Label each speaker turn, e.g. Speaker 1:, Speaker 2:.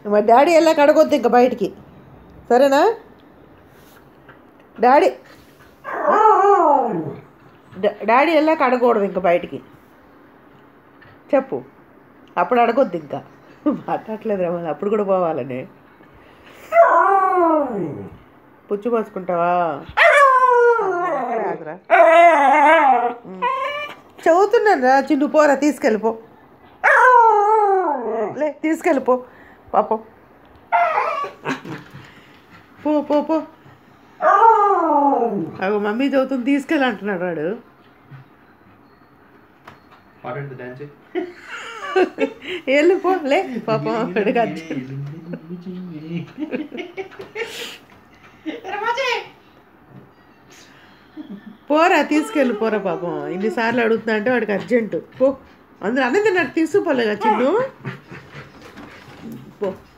Speaker 1: మరి డాడీ వెళ్ళాక అడగొద్దు ఇంకా బయటికి సరేనా డాడీ డా- డాడీ వెళ్ళాక అడగకూడదు ఇంకా బయటికి చెప్పు అప్పుడు అడగొద్దు ఇంకా మాట్లాడలేదు రమ్మని అప్పుడు కూడా పోవాలని పుచ్చు పోసుకుంటావా అక్కడే ఆగురా. ఉమ్. చదువుతున్నాను రా చిన్ను పోరా తీసుకెళ్ళిపో లే తీసుకెళ్ళిపో పాపం పో పో పో అగో మమ్మీ చదువుతుంది తీసుకెళ్ళి అంటున్నాడు వాడు
Speaker 2: పాడండి డాన్స్
Speaker 1: వెళ్ళిపో లే పాపం వాడికి అర్జెంట్ పోరా తీసుకెళ్ళి పోరా పాపం ఇన్నిసార్లు అడుగుతున్నా అంటే వాడికి అర్జెంటు పో అందరూ అన్నది నాకు తీసుకుపోలేగా చిన్ను పో